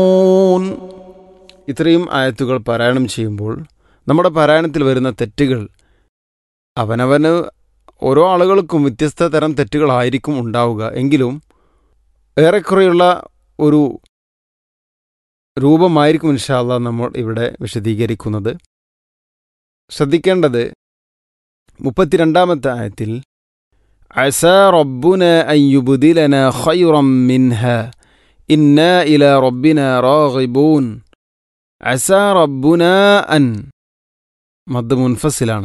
ഊൻ. ഇത്രയും ആയത്തുകൾ പാരായണം ചെയ്യുമ്പോൾ നമ്മുടെ പാരായണത്തിൽ വരുന്ന തെറ്റുകൾ അവനവന് ഓരോ ആളുകൾക്കും വ്യത്യസ്ത തരം തെറ്റുകളായിരിക്കും ഉണ്ടാവുക എങ്കിലും ഏറെക്കുറെയുള്ള ഒരു രൂപമായിരിക്കും ഇൻഷാല്ല നമ്മൾ ഇവിടെ വിശദീകരിക്കുന്നത് ശ്രദ്ധിക്കേണ്ടത് മുപ്പത്തിരണ്ടാമത്തെ ആയത്തിൽ അസ റബ്ബുന അയ്യുബുദിലന ഖൈറം മിൻഹ ഇന്ന ഇല റബ്ബിന റാഗിബൂൻ അസ റബ്ബുന അൻ മദ് മുൻഫസിലാണ്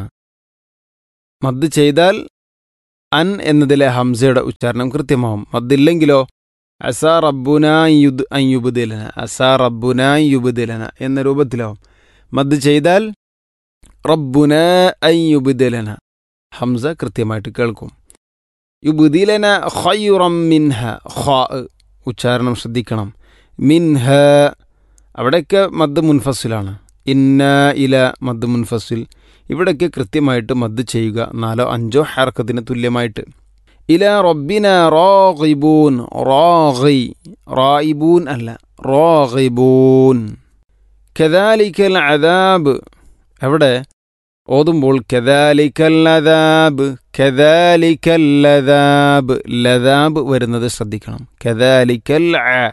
മദ് ചെയ്താൽ അൻ എന്നതിലെ ഹംസയുടെ ഉച്ചാരണം കൃത്യമാവും മദ്ദില്ലെങ്കിലോ അസ റബ്ബുന യുദ് അയ്യുബുദിലന അസ റബ്ബുന യുബുദിലന എന്ന രൂപത്തിലാവും മദ് ചെയ്താൽ റബ്ബുന അയ്യുബുദിലന ഹംസ കൃത്യമായിട്ട് കേൾക്കും യുബുദിലന ഖൈറം മിൻഹ ഖാ ഉച്ചാരണം ശ്രദ്ധിക്കണം മിൻഹ അവിടെയൊക്കെ മദ് മുൻഫസിലാണ് ഇന്ന ഇല മദ് മുൻഫസിൽ ഇവിടെയൊക്കെ കൃത്യമായിട്ട് മദ് ചെയ്യുക നാലോ അഞ്ചോ ഹർക്കത്തിന് തുല്യമായിട്ട് ഇല റബ്ബിന റാഗിബൂൻ റാഗി റായിബൂൻ അല്ല റാഗിബൂൻ കദാലിക്കൽ അദാബ് എവിടെ ഓതുമ്പോൾ കദാലിക്കൽ അദാബ് കദാലിക്കൽ ലദാബ് ലദാബ് വരുന്നത് ശ്രദ്ധിക്കണം കദാലിക്കൽ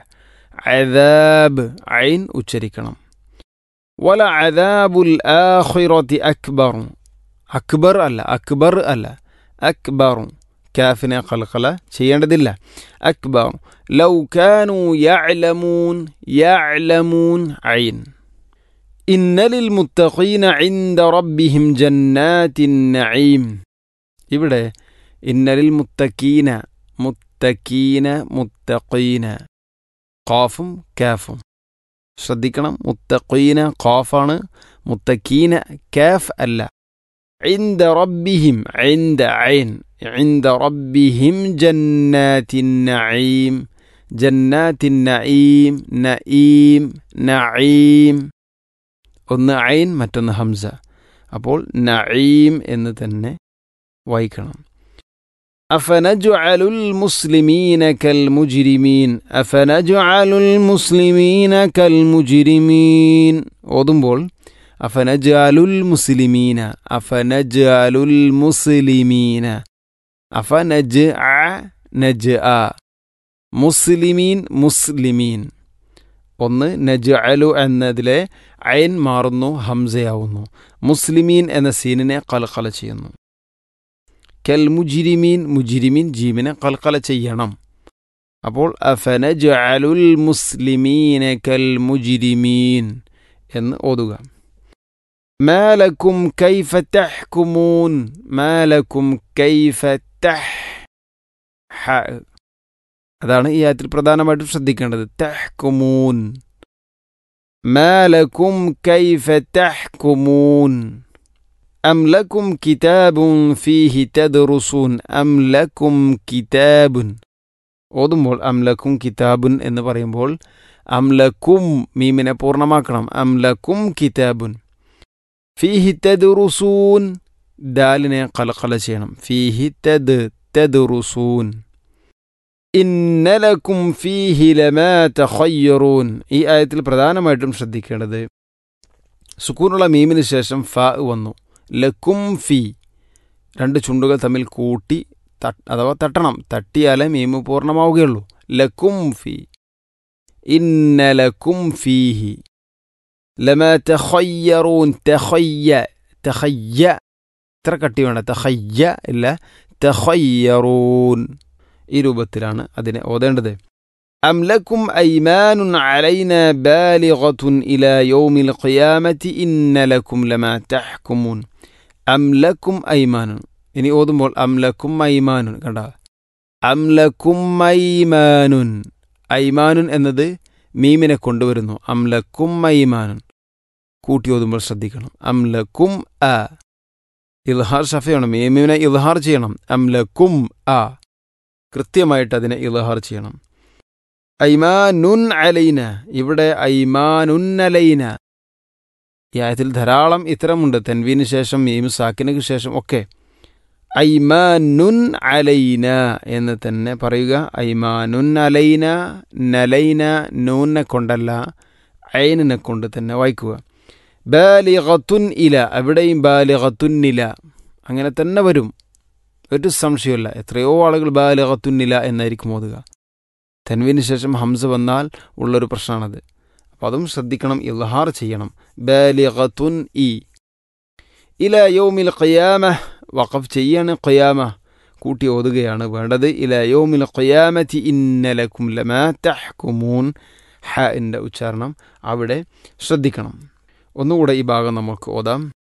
അദാബ് ഐൻ ഉച്ചരിക്കണം വല അദാബുൽ ആഖിറത്തി അക്ബർ അക്ബർ അല്ല അക്ബർ അല്ല അക്ബർ കാഫിനെ ഖൽഖല ചെയ്യേണ്ടതില്ല അക്ബർ ലൗ കാനു യഅലമൂൻ യഅലമൂൻ ഐൻ ഇന്ന ലിൽ മുത്തഖീന ഇൻദ റബ്ബിഹിം ജന്നാത്തിൻ നഈം ഇവിടെ ഇന്നലിൽ മുത്തക്കീന മുത്തക്കീന മുത്തഖീന ഖാഫും കാഫും ശ്രദ്ധിക്കണം മുത്തഖീന ഖാഫാണ് മുത്തക്കീന കാഫ് അല്ല عند ربهم عند عين عند ربهم جنات النعيم جنات النعيم نعيم نعيم ഒന്ന് ഐൻ മറ്റൊന്ന് ഹംസ അപ്പോൾ നഈം എന്ന് തന്നെ വായിക്കണം أفنجعل المسلمين كالمجرمين أفنجعل المسلمين كالمجرمين ഓതുമ്പോൾ അഫനജാലുൽ മുസ്ലിമീന അഫനജാലുൽ മുസ്ലിമീന അഫനജ് അ നജ് ആ മുസ്ലിമീൻ മുസ്ലിമീൻ ഒന്ന് നജ് അലു എന്നതിലെ അയൻ മാറുന്നു ഹംസയാവുന്നു മുസ്ലിമീൻ എന്ന സീനിനെ കൽക്കല ചെയ്യുന്നു കൽ മുജിരിമീൻ മുജിരിമീൻ ജീമിനെ കൽക്കല ചെയ്യണം അപ്പോൾ അഫനജ് അലുൽ മുസ്ലിമീന കൽ മുജിരിമീൻ എന്ന് ഓതുക മാലക്കും കൈഫ തഹ്കുമൂൻ മാലക്കും കൈഫ തഹ് ഹ അതാണ് ഈ ആയത്തിൽ പ്രധാനമായിട്ടും ശ്രദ്ധിക്കേണ്ടത് തഹ്കുമൂൻ മാലക്കും കൈഫ തഹ്കുമൂൻ أم لكم كتاب فيه تدرسون أم لكم كتاب ഓതുമ്പോൾ അംലക്കും കിതാബുൻ എന്ന് പറയുമ്പോൾ അംലക്കും മീമിനെ പൂർണ്ണമാക്കണം അംലക്കും കിതാബുൻ ഫീഹി തദ്റുസൂൻ ദാലിനെ കലക്കല ചെയ്യണം ഫീഹി തദ് തദ്റുസൂൻ ഇന്നലക്കും ഫീഹി ലമാ തഖയ്യറൂൻ ഈ ആയത്തിൽ പ്രധാനമായിട്ടും ശ്രദ്ധിക്കേണ്ടത് സുക്കൂനുള്ള മീമിന് ശേഷം ഫ വന്നു ലക്കും ഫി രണ്ട് ചുണ്ടുകൾ തമ്മിൽ കൂട്ടി അഥവാ തട്ടണം തട്ടിയാലേ മീമ് പൂർണ്ണമാവുകയുള്ളൂ ലക്കും ഫി ഇന്നലക്കും ഫീഹി ലമ തഖയ്യറൂൻ തഖയ്യ തഖയ്യ ഇത്ര കട്ടി വേണ്ട തഖയ്യ ഇല്ല തഖയ്യറൂൻ ഈ രൂപത്തിലാണ് അതിനെ ഓതേണ്ടത് أم لكم أيمان علينا بالغة إلى يوم القيامة إن لكم لما تحكمون أم لكم أيمان ഇനി ഓതുമ്പോൾ അംലക്കും ഐമാനുൻ കണ്ട അംലക്കും ഐമാനുൻ ഐമാനുൻ എന്നത് മീമിനെ കൊണ്ടുവരുന്നു അംലക്കും ഐമാനുൻ കൂട്ടി ഓതുമ്പോൾ ശ്രദ്ധിക്കണം അംലക്കും അ ഇൽഹാർ ഷഫയാണ് മീമിനെ ഇൽഹാർ ചെയ്യണം അംലക്കും ആ കൃത്യമായിട്ട് അതിനെ ഇൽഹാർ ചെയ്യണം ഐമാനുൻ അലൈന ഇവിടെ ഐമാനുൻ അലൈന ഈ ആയത്തിൽ ധാരാളം ഇത്തരമുണ്ട് തെൻവീന് ശേഷം മീം സാക്കിനു ശേഷം ഒക്കെ ഐമാനുൻ അലൈന എന്ന് തന്നെ പറയുക ഐമാനുൻ അലൈന നലൈന നൂനെ കൊണ്ടല്ല ഐനിനെ കൊണ്ട് തന്നെ വായിക്കുക ബാലിഗത്തുൻ ഇല അവിടെയും ബാലിഗത്തുന്നില അങ്ങനെ തന്നെ വരും ഒരു സംശയമില്ല എത്രയോ ആളുകൾ ബാലിഗത്തുന്നില എന്നായിരിക്കും ഓതുക തൻവീന് ശേഷം ഹംസ വന്നാൽ ഉള്ളൊരു പ്രശ്നമാണത് അപ്പോൾ അതും ശ്രദ്ധിക്കണം ഇൽഹാർ ചെയ്യണം ബാലിഗത്തുൻ ഇ ഇല യോമിൽ ഖയാമ വഖഫ് ചെയ്യാണ് ഖയാമ കൂട്ടി ഓതുകയാണ് വേണ്ടത് ഇല യോമിൽ ഖയാമത്തി ഇന്നലക്കും ലമാ തഹ്കുമൂൻ ഹ എൻ്റെ ഉച്ചാരണം അവിടെ ശ്രദ്ധിക്കണം ഒന്നുകൂടെ ഈ ഭാഗം നമുക്ക് ഓതാം